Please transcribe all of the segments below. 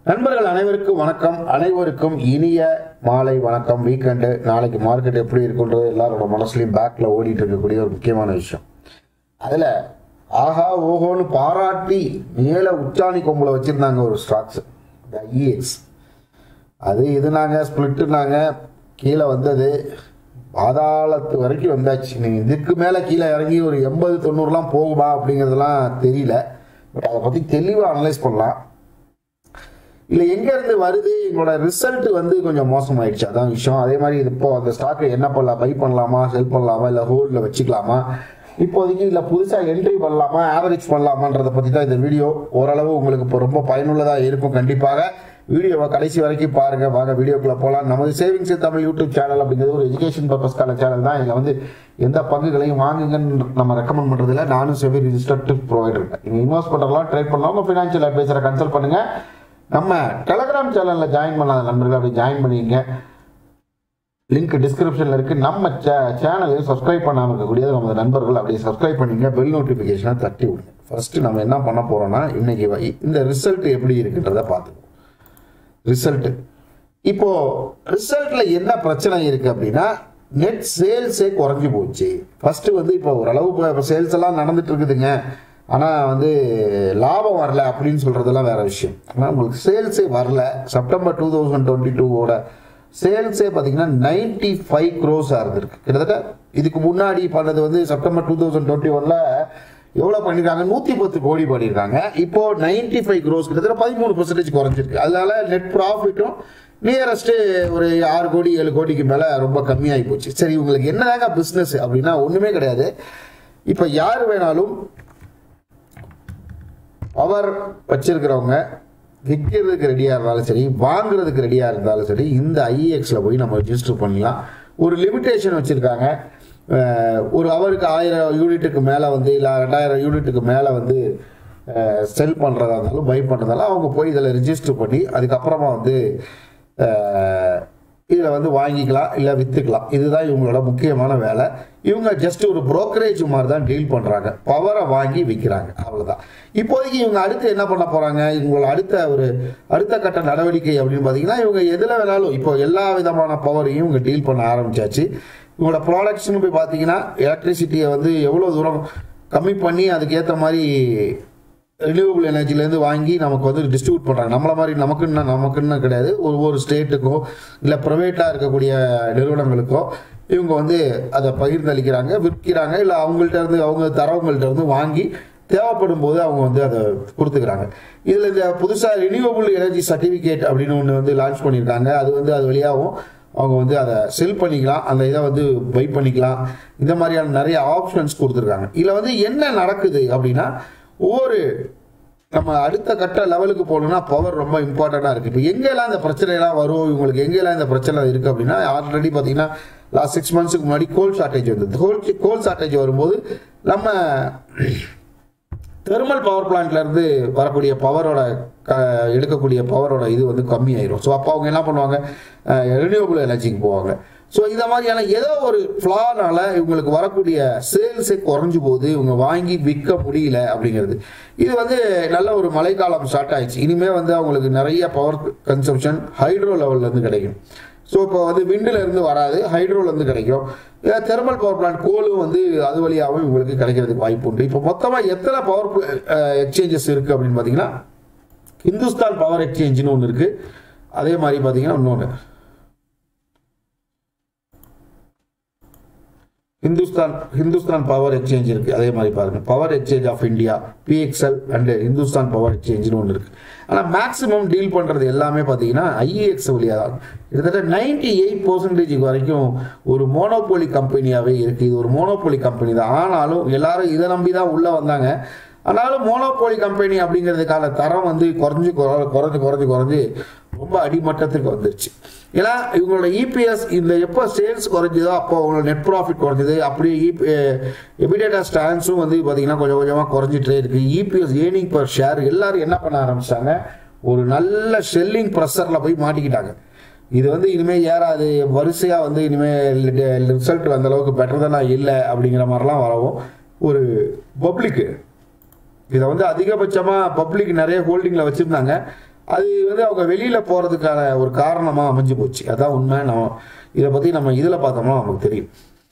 நண்பர்கள் அனைவருக்கும் வணக்கம் அனைவருக்கும் இனிய மாலை வணக்கம் வீக்கெண்டு நாளைக்கு மார்க்கெட் எப்படி இருக்குன்றது எல்லாரோட மனசுலையும் பேக்ல ஓடிட்டு இருக்கக்கூடிய ஒரு முக்கியமான விஷயம் அதில் ஆஹா ஓஹோன்னு பாராட்டி மேலே உச்சாணி கொம்புல வச்சுருந்தாங்க ஒரு ஸ்டாக்ஸ் இஎக்ஸ் அது இதுனாங்க ஸ்பிளிட்டுனாங்க கீழே வந்தது பாதாளத்து வரைக்கும் வந்தாச்சு நீ இதுக்கு மேலே கீழே இறங்கி ஒரு எண்பது தொண்ணூறுலாம் போகுமா அப்படிங்கிறதுலாம் தெரியல பட் அதை பற்றி தெளிவாக அனலைஸ் பண்ணலாம் இல்லை எங்கேருந்து வருது எங்களோட ரிசல்ட் வந்து கொஞ்சம் மோசமாயிடுச்சு அதான் விஷயம் அதே மாதிரி இது இப்போ அந்த ஸ்டாக்கை என்ன பண்ணலாம் பை பண்ணலாமா செல் பண்ணலாமா இல்லை ஹோல்டில் வச்சுக்கலாமா இப்போதைக்கு இல்லை புதுசாக என்ட்ரி பண்ணலாமா ஆவரேஜ் பண்ணலாமான்றதை பற்றி தான் இந்த வீடியோ ஓரளவு உங்களுக்கு இப்போ ரொம்ப பயனுள்ளதாக இருக்கும் கண்டிப்பாக வீடியோவை கடைசி வரைக்கும் பாருங்க வாங்க வீடியோக்குள்ள போகலாம் நமது சேவிங்ஸ் தமிழ் யூடியூப் சேனல் அப்படிங்கிறது ஒரு எஜுகேஷன் பர்பஸ்க்கான சேனல் தான் இதில் வந்து எந்த பங்குகளையும் வாங்குங்கன்னு நம்ம ரெக்கமெண்ட் பண்ணுறதுல நானும் செவி ரிஜிஸ்டர்ட் ப்ரொவைடர் நீங்கள் இன்வெஸ்ட் பண்ணுறலாம் ட்ரேட் பண்ணலாம் உங்கள் ஃபினான்ஷியல் அட்வைசரை கன்சல்ட் பண்ணுங்க நம்ம டெலகிராம் சேனலில் ஜாயின் பண்ணாத நண்பர்கள் அப்படி ஜாயின் பண்ணிக்கங்க லிங்க் டிஸ்கிரிப்ஷனில் இருக்குது நம்ம சே சேனலையும் சப்ஸ்கிரைப் பண்ணாமல் இருக்கக்கூடிய நம்ம நண்பர்கள் அப்படியே சப்ஸ்கிரைப் பண்ணிங்க பெல் நோட்டிஃபிகேஷனை தட்டி விடுங்க ஃபர்ஸ்ட் நம்ம என்ன பண்ண போகிறோம்னா இன்னைக்கு வ- இந்த ரிசல்ட் எப்படி இருக்குன்றதை பார்த்துக்கோ ரிசல்ட் இப்போ ரிசல்ட்ல என்ன பிரச்சனை இருக்கு அப்படின்னா நெட் சேல்ஸே குறைஞ்சு போச்சு ஃபர்ஸ்ட் வந்து இப்போ ஓரளவு இப்போ சேல்ஸ் எல்லாம் நடந்துட்டு இருக்குதுங்க ஆனால் வந்து லாபம் வரல அப்படின்னு சொல்றதெல்லாம் வேற விஷயம் ஆனால் உங்களுக்கு சேல்ஸே வரல செப்டம்பர் டூ தௌசண்ட் டுவெண்ட்டி டூவோட சேல்ஸே பார்த்தீங்கன்னா நைன்டி ஃபைவ் க்ரோஸாக இருந்திருக்கு கிட்டத்தட்ட இதுக்கு முன்னாடி பண்ணது வந்து செப்டம்பர் டூ தௌசண்ட் டுவெண்ட்டி ஒன்ல எவ்வளோ பண்ணியிருக்காங்க நூற்றி பத்து கோடி பண்ணியிருக்காங்க இப்போ நைன்டி ஃபைவ் க்ரோஸ் கிட்டத்தட்ட பதிமூணு பர்சன்டேஜ் குறைஞ்சிருக்கு அதனால நெட் ப்ராஃபிட்டும் நியரஸ்ட்டு ஒரு ஆறு கோடி ஏழு கோடிக்கு மேலே ரொம்ப கம்மியாகி போச்சு சரி உங்களுக்கு என்னதாங்க பிஸ்னஸ் அப்படின்னா ஒன்றுமே கிடையாது இப்போ யார் வேணாலும் பவர் வச்சிருக்கிறவங்க விற்கிறதுக்கு ரெடியாக இருந்தாலும் சரி வாங்குறதுக்கு ரெடியாக இருந்தாலும் சரி இந்த ஐஎக்ஸில் போய் நம்ம ரெஜிஸ்டர் பண்ணலாம் ஒரு லிமிட்டேஷன் வச்சுருக்காங்க ஒரு அவருக்கு ஆயிரம் யூனிட்டுக்கு மேலே வந்து இல்லை ரெண்டாயிரம் யூனிட்டுக்கு மேலே வந்து செல் பண்ணுறதா இருந்தாலும் பை பண்ணுறதாலும் அவங்க போய் இதில் ரிஜிஸ்டர் பண்ணி அதுக்கப்புறமா வந்து இதில் வந்து வாங்கிக்கலாம் இல்லை விற்றுக்கலாம் இதுதான் இவங்களோட முக்கியமான வேலை இவங்க ஜஸ்ட் ஒரு brokerage மாதிரி தான் டீல் பண்ணுறாங்க பவரை வாங்கி விற்கிறாங்க அவ்வளோதான் இப்போதைக்கு இவங்க அடுத்து என்ன பண்ண போகிறாங்க இவங்களோட அடுத்த ஒரு அடுத்த கட்ட நடவடிக்கை அப்படின்னு பார்த்தீங்கன்னா இவங்க எதில் வேணாலும் இப்போ எல்லா விதமான பவரையும் இவங்க டீல் பண்ண ஆரம்பிச்சாச்சு இவங்களோட ப்ராடக்ட்ஸ்னு போய் பார்த்தீங்கன்னா எலக்ட்ரிசிட்டியை வந்து எவ்வளோ தூரம் கம்மி பண்ணி அதுக்கேற்ற மாதிரி ரினியூவபிள் எனர்ஜிலேருந்து வாங்கி நமக்கு வந்து டிஸ்ட்ரிபியூட் பண்ணுறாங்க நம்மள மாதிரி நமக்குன்னு நமக்குன்னு கிடையாது ஒவ்வொரு ஸ்டேட்டுக்கோ இல்லை ப்ரைவேட்டாக இருக்கக்கூடிய நிறுவனங்களுக்கோ இவங்க வந்து அதை பகிர்ந்தளிக்கிறாங்க விற்கிறாங்க இல்லை அவங்கள்ட்ட இருந்து அவங்க தரவங்கள்ட்ட இருந்து வாங்கி தேவைப்படும் போது அவங்க வந்து அதை கொடுத்துக்கிறாங்க இதில் இந்த புதுசாக ரினியூவபிள் எனர்ஜி சர்டிஃபிகேட் அப்படின்னு ஒன்று வந்து லான்ச் பண்ணியிருக்காங்க அது வந்து அது வழியாகவும் அவங்க வந்து அதை செல் பண்ணிக்கலாம் அந்த இதை வந்து பை பண்ணிக்கலாம் இந்த மாதிரியான நிறைய ஆப்ஷன்ஸ் கொடுத்துருக்காங்க இதில் வந்து என்ன நடக்குது அப்படின்னா ஒவ்வொரு நம்ம அடுத்த கட்ட லெவலுக்கு போகணும்னா பவர் ரொம்ப இம்பார்ட்டண்ட்டாக இருக்குது இப்போ எங்கெல்லாம் இந்த பிரச்சனைலாம் வரும் இவங்களுக்கு எங்கெல்லாம் இந்த பிரச்சனை இருக்குது அப்படின்னா ஆல்ரெடி பார்த்தீங்கன்னா லாஸ்ட் சிக்ஸ் மந்த்ஸுக்கு முன்னாடி கோல் ஷார்ட்டேஜ் வந்தது கோல் கோல் ஷார்ட்டேஜ் வரும்போது நம்ம தெர்மல் பவர் பிளான்ட்ல இருந்து வரக்கூடிய பவரோட எடுக்கக்கூடிய பவரோட இது வந்து கம்மியாயிரும் ஸோ அப்போ அவங்க என்ன பண்ணுவாங்க ரினியூவபிள் எனர்ஜிக்கு போவாங்க ஸோ இந்த மாதிரியான ஏதோ ஒரு ஃப்ளானால இவங்களுக்கு வரக்கூடிய சேல்ஸே குறைஞ்சு போகுது இவங்க வாங்கி விற்க முடியல அப்படிங்கிறது இது வந்து நல்ல ஒரு மழைக்காலம் ஸ்டார்ட் ஆயிடுச்சு இனிமே வந்து அவங்களுக்கு நிறைய பவர் கன்சம்ஷன் ஹைட்ரோ லெவல்ல இருந்து கிடைக்கும் ஸோ இப்போ வந்து விண்டில் இருந்து வராது ஹைட்ரோல இருந்து கிடைக்கும் தெர்மல் பவர் பிளான்ட் கோலும் வந்து அது வழியாகவும் இவங்களுக்கு கிடைக்கிறதுக்கு வாய்ப்பு உண்டு இப்போ மொத்தமாக எத்தனை பவர் எக்ஸ்சேஞ்சஸ் இருக்குது அப்படின்னு பார்த்தீங்கன்னா இந்துஸ்தான் பவர் எக்ஸ்சேஞ்சுன்னு ஒன்று இருக்குது அதே மாதிரி பார்த்தீங்கன்னா இன்னொன்று இந்துஸ்தான் ஹிந்துஸ்தான் பவர் எக்ஸ்சேஞ்ச் இருக்கு அதே மாதிரி பாருங்க power exchange of India PXL and Hindustan power எக்ஸ்சேஞ்ச்னு ஒன்று இருக்கு ஆனால் மேக்ஸிமம் டீல் பண்ணுறது எல்லாமே பார்த்தீங்கன்னா ஐஏஎக்ஸ் வழியாக தான் கிட்டத்தட்ட நைன்டி எயிட் பர்சன்டேஜ் வரைக்கும் ஒரு மோனோபோலி கம்பெனியாகவே இருக்குது இது ஒரு மோனோபோலி கம்பெனி தான் ஆனாலும் எல்லாரும் இதை நம்பி தான் உள்ளே வந்தாங்க ஆனாலும் மோனோபோலி கம்பெனி அப்படிங்கிறதுக்கான தரம் வந்து குறைஞ்சு குறை- குறைஞ்சு குறைஞ்சு குறைஞ்சு ரொம்ப அடிமட்டத்துக்கு வந்துருச்சு ஏன்னா இவங்களோட இபிஎஸ் இந்த எப்போ சேல்ஸ் குறைஞ்சதோ அப்போ அவங்களோட நெட் ப்ராஃபிட் குறைஞ்சது அப்படியே எபிடேட்டா ஸ்டான்ஸும் வந்து பார்த்தீங்கன்னா கொஞ்சம் கொஞ்சமாக குறைஞ்சிட்டே இருக்கு இபிஎஸ் ஏர்னிங் பர் ஷேர் எல்லாரும் என்ன பண்ண ஆரம்பிச்சாங்க ஒரு நல்ல ஷெல்லிங் ப்ரெஷரில் போய் மாட்டிக்கிட்டாங்க இது வந்து இனிமேல் ஏறாது வரிசையாக வந்து இனிமேல் ரிசல்ட் அந்த அளவுக்கு பெட்டர் தானே இல்லை அப்படிங்கிற மாதிரிலாம் வரவும் ஒரு பப்ளிக்கு இதை வந்து அதிகபட்சமாக பப்ளிக் நிறைய ஹோல்டிங்கில் வச்சுருந்தாங்க அது வந்து அவங்க வெளியில போறதுக்கான ஒரு காரணமா அமைஞ்சு போச்சு அதான் உண்மை நம்ம இதை பத்தி நம்ம இதுல பார்த்தோம்னா நமக்கு தெரியும்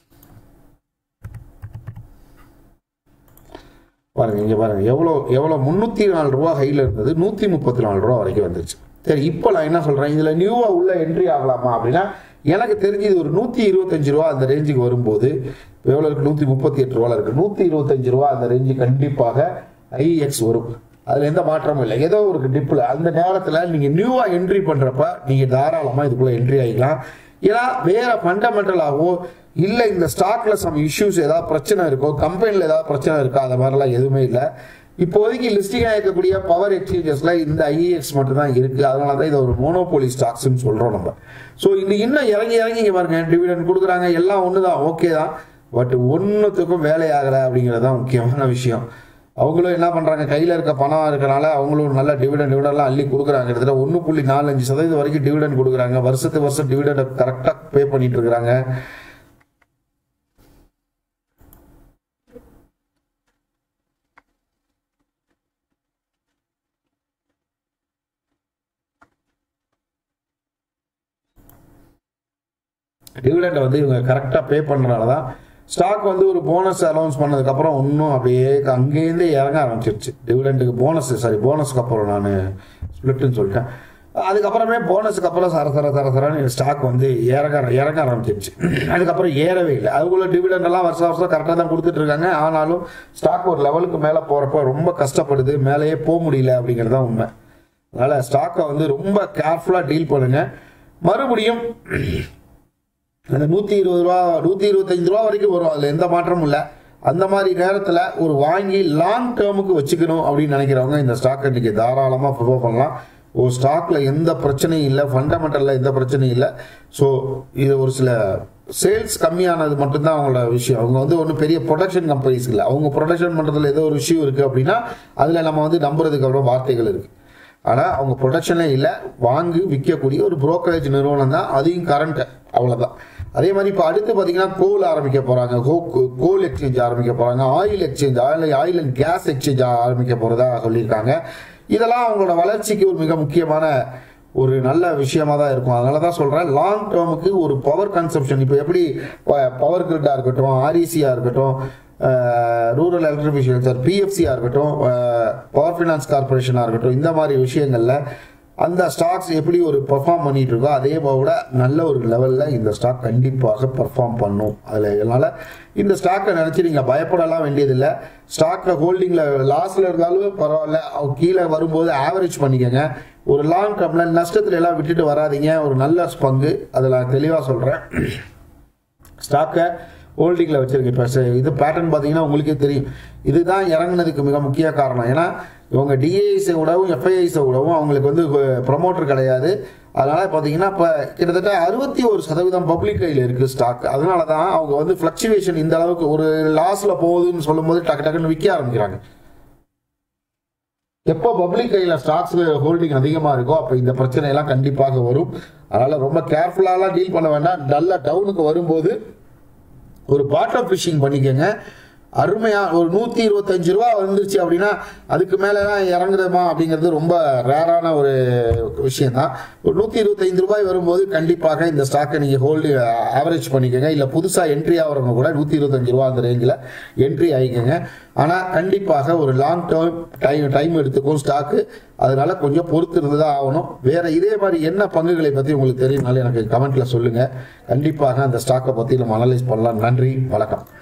பாருங்க இங்க பாருங்க எவ்வளோ எவ்வளோ முந்நூற்றி நாலு ரூபா ஹையில் இருந்தது நூற்றி முப்பத்தி நாலு ரூபா வரைக்கும் வந்துருச்சு சரி இப்போ நான் என்ன சொல்கிறேன் இதில் நியூவாக உள்ள என்ட்ரி ஆகலாமா அப்படின்னா எனக்கு தெரிஞ்சு இது ஒரு நூற்றி இருபத்தஞ்சு ரூபா அந்த ரேஞ்சுக்கு வரும்போது எவ்வளோ இருக்குது நூற்றி முப்பத்தி எட்டு ரூபால இருக்குது நூற்றி இருபத்தஞ்சு ரூபா அந்த ரேஞ்சு கண்டிப்பாக ஐஎக்ஸ் வரும் அதில் எந்த மாற்றமும் இல்லை ஏதோ ஒரு டிப்பில் அந்த நேரத்தில் நீங்கள் நியூவாக என்ட்ரி பண்ணுறப்ப நீங்கள் தாராளமாக இதுக்குள்ளே என்ட்ரி ஆகிக்கலாம் ஏன்னா வேற ஃபண்டமெண்டலாகவோ இல்லை இந்த ஸ்டாக்ல சம் இஷ்யூஸ் ஏதாவது பிரச்சனை இருக்கோ கம்பெனியில் ஏதாவது பிரச்சனை இருக்கோ அந்த மாதிரிலாம் எதுவுமே இல்லை இப்போதைக்கு லிஸ்டிங் ஆகிருக்கக்கூடிய பவர் எக்ஸ்சேஞ்சஸ்ல இந்த ஐஏஎக்ஸ் மட்டும் தான் இருக்கு அதனால தான் இதை ஒரு மோனோபோலி ஸ்டாக்ஸ்னு சொல்றோம் நம்ம ஸோ இந்த இன்னும் இறங்கி இறங்கி இங்க பாருங்க டிவிடன் கொடுக்குறாங்க எல்லாம் ஒன்று தான் ஓகே தான் பட் ஒன்றுத்துக்கும் வேலையாகலை அப்படிங்கிறது தான் முக்கியமான விஷயம் அவங்களும் என்ன பண்றாங்க கையில இருக்க பணம் இருக்கனால அவங்களும் நல்ல டிவிடன் டிவிடெல்லாம் அள்ளி கொடுக்குறாங்க கிட்டத்தட்ட ஒன்று புள்ளி நாலஞ்சு சதவீதம் வரைக்கும் டிவிடன் கொடுக்குறாங்க வருஷத்துக்கு வருஷம் டிவிடெண்ட் கரெக்டாக பே பண்ணிட்டு இருக்கிறாங்க டிவிடெண்டை வந்து இவங்க கரெக்டாக பே பண்ணுறனால தான் ஸ்டாக் வந்து ஒரு போனஸ் அலௌன்ஸ் பண்ணதுக்கப்புறம் இன்னும் அப்படியே அங்கேருந்தே இறங்க ஆரம்பிச்சிருச்சு டிவிடெண்டுக்கு போனஸ் சாரி போனஸ்க்கு அப்புறம் நான் ஸ்பிளிட்டுன்னு சொல்லிட்டேன் அதுக்கப்புறமே போனஸுக்கு அப்புறம் சர சர சர சரன்னு ஸ்டாக் வந்து இறங்க இறங்க ஆரம்பிச்சிருச்சு அதுக்கப்புறம் ஏறவே இல்லை அதுக்குள்ள டிவிடெண்ட் எல்லாம் வருஷம் வருஷம் கரெக்டாக தான் கொடுத்துட்டு இருக்காங்க ஆனாலும் ஸ்டாக் ஒரு லெவலுக்கு மேலே போகிறப்ப ரொம்ப கஷ்டப்படுது மேலேயே போக முடியல அப்படிங்கிறது தான் உண்மை அதனால் ஸ்டாக்கை வந்து ரொம்ப கேர்ஃபுல்லாக டீல் பண்ணுங்க மறுபடியும் அந்த நூற்றி இருபது ரூபா நூற்றி இருபத்தஞ்சு ரூபா வரைக்கும் வரும் அதில் எந்த மாற்றமும் இல்லை அந்த மாதிரி நேரத்தில் ஒரு வாங்கி லாங் டேர்முக்கு வச்சுக்கணும் அப்படின்னு நினைக்கிறவங்க இந்த ஸ்டாக்கை இன்னைக்கு தாராளமாக ப்ரிஃபர் பண்ணலாம் ஒரு ஸ்டாக்ல எந்த பிரச்சனையும் இல்லை ஃபண்டமெண்டலில் எந்த பிரச்சனையும் இல்லை ஸோ இது ஒரு சில சேல்ஸ் கம்மியானது மட்டும்தான் அவங்களோட விஷயம் அவங்க வந்து ஒன்றும் பெரிய ப்ரொடக்ஷன் கம்பெனிஸ் இல்லை அவங்க ப்ரொடக்ஷன் பண்ணுறதுல ஏதோ ஒரு விஷயம் இருக்குது அப்படின்னா அதில் நம்ம வந்து நம்புறதுக்கு அப்புறம் வார்த்தைகள் இருக்குது ஆனால் அவங்க ப்ரொடக்ஷனே இல்லை வாங்கி விற்கக்கூடிய ஒரு brokerage நிறுவனம் தான் அதையும் கரண்ட் அவ்வளோதான் அதே மாதிரி இப்போ அடுத்து பார்த்தீங்கன்னா கோல் ஆரம்பிக்க போகிறாங்க கோல் எக்ஸ்சேஞ்ச் ஆரம்பிக்க போகிறாங்க oil exchange oil oil and gas exchange ஆரம்பிக்க போகிறதா சொல்லியிருக்காங்க இதெல்லாம் அவங்களோட வளர்ச்சிக்கு ஒரு மிக முக்கியமான ஒரு நல்ல விஷயமா தான் இருக்கும் அதனால தான் சொல்கிறேன் லாங் டேர்முக்கு ஒரு பவர் கன்சப்ஷன் இப்போ எப்படி பவர் கிரிட்டாக இருக்கட்டும் ஆர்இசியாக இருக்கட்டும் ரூரல் எலக்ட்ரிஃபிகேஷன் சார் பிஎஃப்சியாக இருக்கட்டும் பவர் ஃபினான்ஸ் கார்பரேஷனாக இருக்கட்டும் இந்த மாதிரி விஷயங்களில் அந்த ஸ்டாக்ஸ் எப்படி ஒரு பெர்ஃபார்ம் பண்ணிட்டு இருக்கோ அதே போல நல்ல ஒரு லெவலில் இந்த ஸ்டாக் கண்டிப்பாக பெர்ஃபார்ம் பண்ணும் அதில் அதனால இந்த ஸ்டாக்கை நினச்சி நீங்கள் பயப்படலாம் வேண்டியதில்லை ஸ்டாக்கை ஹோல்டிங்கில் லாஸில் இருந்தாலும் பரவாயில்ல அவங்க கீழே வரும்போது ஆவரேஜ் பண்ணிக்கோங்க ஒரு லாங் டேர்மில் நஷ்டத்துல எல்லாம் விட்டுட்டு வராதீங்க ஒரு நல்ல பங்கு அதில் நான் தெளிவாக சொல்கிறேன் ஸ்டாக்கை ஹோல்டிங்கில் வச்சிருக்கு இப்போ ச- இது பேட்டர்ன் பார்த்தீங்கன்னா உங்களுக்கே தெரியும் இதுதான் இறங்குனதுக்கு மிக முக்கிய காரணம் ஏன்னா இவங்க டிஏஐஸை விடவும் எஃப்ஐஐஸை விடவும் அவங்களுக்கு வந்து ப்ரொமோட்டர் கிடையாது அதனால பார்த்தீங்கன்னா இப்போ கிட்டத்தட்ட அறுபத்தி ஒரு சதவீதம் பப்ளிக் கையில் இருக்குது ஸ்டாக் அதனால தான் அவங்க வந்து ஃப்ளக்சுவேஷன் இந்த அளவுக்கு ஒரு லாஸில் போகுதுன்னு சொல்லும்போது டக்கு டக்குன்னு விற்க ஆரம்பிக்கிறாங்க எப்போ பப்ளிக் கையில் ஸ்டாக்ஸ் ஹோல்டிங் அதிகமாக இருக்கோ அப்போ இந்த பிரச்சனை எல்லாம் கண்டிப்பாக வரும் அதனால ரொம்ப கேர்ஃபுல்லாலாம் டீல் பண்ண வேண்டாம் நல்லா டவுனுக்கு வரும்போது ஒரு பாட்டம் ஃபிஷிங் பண்ணிக்கோங்க அருமையா ஒரு நூற்றி இருபத்தஞ்சு ரூபா வந்துருச்சு அப்படின்னா அதுக்கு மேலலாம் இறங்குறதுமா அப்படிங்கிறது ரொம்ப ரேரான ஒரு விஷயம் தான் ஒரு நூற்றி இருபத்தைந்து ரூபாய் வரும்போது கண்டிப்பாக இந்த ஸ்டாக்கை நீங்கள் ஹோல்டு ஆவரேஜ் பண்ணிக்கோங்க இல்லை புதுசாக என்ட்ரி ஆகிறவங்க கூட நூற்றி இருபத்தஞ்சு ரூபா அந்த ரேஞ்சில் என்ட்ரி ஆகிக்கோங்க ஆனால் கண்டிப்பாக ஒரு லாங் டேர்ம் டைம் டைம் எடுத்துக்கும் ஸ்டாக்கு அதனால கொஞ்சம் பொறுத்து இருந்து தான் ஆகணும் வேற இதே மாதிரி என்ன பங்குகளை பற்றி உங்களுக்கு தெரியும்னாலும் எனக்கு கமெண்ட்ல சொல்லுங்க கண்டிப்பாக அந்த ஸ்டாக்கை பற்றி நம்ம அனலைஸ் பண்ணலாம் நன்றி வணக்கம்